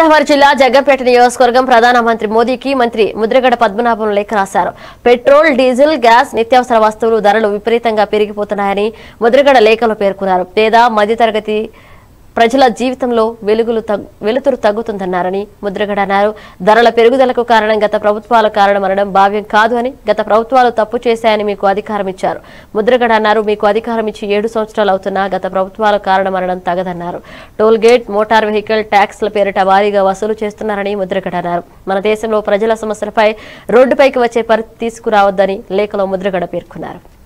తూర్పుగోదావరి జిల్లా జగ్గంపేట నియోజకవర్గం ప్రధానమంత్రి మోదీకి మంత్రి ముద్రగడ పద్మనాభం లేఖ రాశారు పెట్రోల్ డీజిల్ గ్యాస్ నిత్యావసర వస్తువులు ధరలు విపరీతంగా పెరిగిపోతున్నాయని ముద్రగడ లేఖలో పేర్కొన్నారు పేద మధ్యతరగతి ప్రజల జీవితంలో వెలుగులు తగ్- వెలుతురు తగ్గుతుందన్నారని ముద్రగడ అన్నారు ధరల పెరుగుదలకు కారణం గత ప్రభుత్వాల కారణమనడం భావ్యం కాదు అని గత ప్రభుత్వాలు తప్పు చేశాయని మీకు అధికారం ఇచ్చారు ముద్రగడ అన్నారు మీకు అధికారం ఇచ్చి ఏడు సంవత్సరాలు అవుతున్నా గత ప్రభుత్వాల కారణమనడం తగదన్నారు టోల్ గేట్ మోటార్ వెహికల్ ట్యాక్స్ల పేరిట భారీగా వసూలు చేస్తున్నారని ముద్రగడ అన్నారు మన దేశంలో ప్రజల సమస్యలపై రోడ్డుపైకి వచ్చే పరిస్థితి తీసుకురావద్దని లేఖలో ముద్రగడ పేర్కొన్నారు